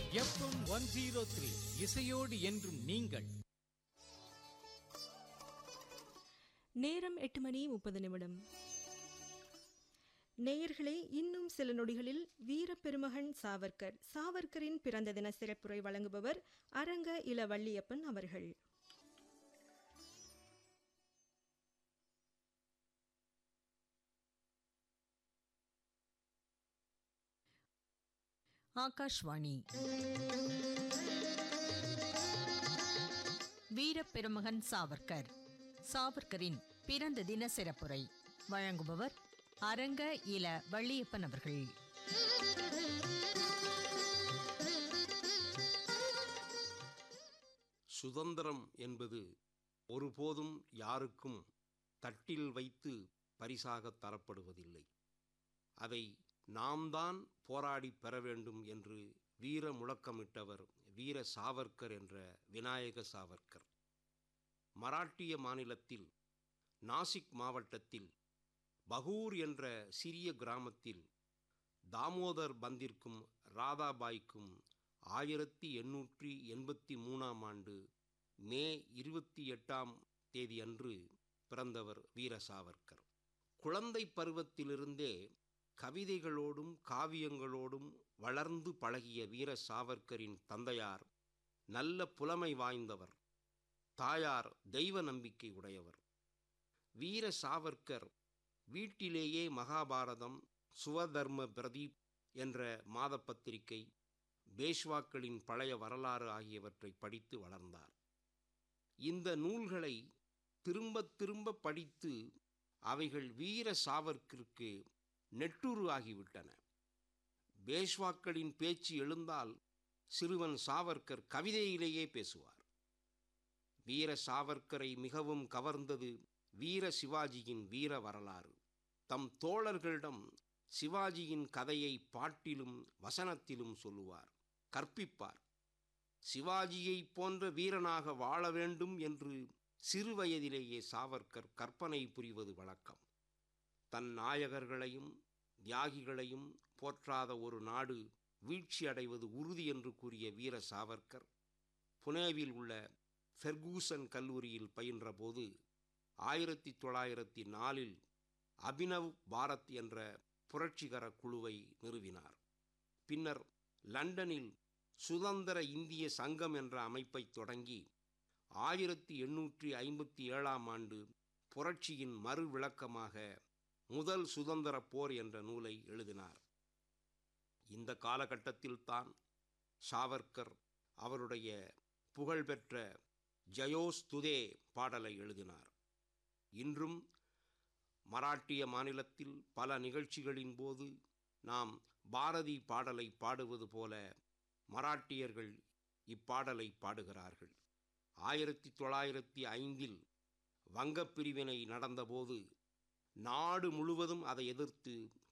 FM one zero three இசையோடு என்றும் நீங்கள் நேரம் எட்டு மணி முப்பது நிமிடம் நேயர்களே இன்னும் சில நொடிகளில் வீரப்பெருமகன் சாவர்கர் சாவர்கரின் பிறந்த தின சிறப்புரை வழங்குபவர் அரங்க இள வள்ளியப்பன் அவர்கள் ஆகாஷ்வாணி வீரப்பெருமகன் சாவர்கர் சாவர்கரின் பிறந்த தின சிறப்புரை வழங்குபவர் அரங்க இல வள்ளியப்பன் அவர்கள் சுதந்திரம் என்பது ஒருபோதும் யாருக்கும் தட்டில் வைத்து பரிசாக தரப்படுவதில்லை அதை நாம் தான் போராடி பெற வேண்டும் என்று வீர முழக்கமிட்டவர் வீர சாவர்கர் என்ற விநாயக சாவர்கர் மராட்டிய மாநிலத்தில் நாசிக் மாவட்டத்தில் பகூர் என்ற சிறிய கிராமத்தில் தாமோதர் பந்திற்கும் ராதாபாய்க்கும் ஆயிரத்தி எண்ணூற்றி எண்பத்தி மூணாம் ஆண்டு மே இருபத்தி எட்டாம் தேதி அன்று பிறந்தவர் வீர சாவர்கர் குழந்தை பருவத்திலிருந்தே கவிதைகளோடும் காவியங்களோடும் வளர்ந்து பழகிய வீர சாவர்கரின் தந்தையார் நல்ல புலமை வாய்ந்தவர் தாயார் தெய்வ நம்பிக்கை உடையவர் வீர சாவர்கர் வீட்டிலேயே மகாபாரதம் சுவதர்ம பிரதீப் என்ற மாத பத்திரிகை பேஷ்வாக்களின் பழைய வரலாறு ஆகியவற்றை படித்து வளர்ந்தார் இந்த நூல்களை திரும்ப திரும்ப படித்து அவைகள் வீர சாவர்க்கிற்கு நெட்டுரு ஆகிவிட்டன பேஷ்வாக்களின் பேச்சு எழுந்தால் சிறுவன் சாவர்கர் கவிதையிலேயே பேசுவார் வீர சாவர்கரை மிகவும் கவர்ந்தது வீர சிவாஜியின் வீர வரலாறு தம் தோழர்களிடம் சிவாஜியின் கதையை பாட்டிலும் வசனத்திலும் சொல்லுவார் கற்பிப்பார் சிவாஜியைப் போன்ற வீரனாக வாழ வேண்டும் என்று சிறுவயதிலேயே சாவர்கர் கற்பனை புரிவது வழக்கம் தன் நாயகர்களையும் தியாகிகளையும் போற்றாத ஒரு நாடு வீழ்ச்சி அடைவது உறுதி என்று கூறிய வீர சாவர்கர் புனேவில் உள்ள ஃபெர்கூசன் கல்லூரியில் பயின்றபோது ஆயிரத்தி தொள்ளாயிரத்தி நாலில் அபினவ் பாரத் என்ற புரட்சிகர குழுவை நிறுவினார் பின்னர் லண்டனில் சுதந்திர இந்திய சங்கம் என்ற அமைப்பை தொடங்கி ஆயிரத்தி எண்ணூற்றி ஐம்பத்தி ஏழாம் ஆண்டு புரட்சியின் மறு விளக்கமாக முதல் சுதந்திர போர் என்ற நூலை எழுதினார் இந்த காலகட்டத்தில்தான் சாவர்கர் அவருடைய புகழ்பெற்ற ஜயோஸ்துதே பாடலை எழுதினார் இன்றும் மராட்டிய மாநிலத்தில் பல நிகழ்ச்சிகளின் போது நாம் பாரதி பாடலை பாடுவது போல மராட்டியர்கள் இப்பாடலை பாடுகிறார்கள் ஆயிரத்தி தொள்ளாயிரத்தி ஐந்தில் வங்கப் பிரிவினை நடந்தபோது நாடு முழுவதும் அதை எதிர்த்து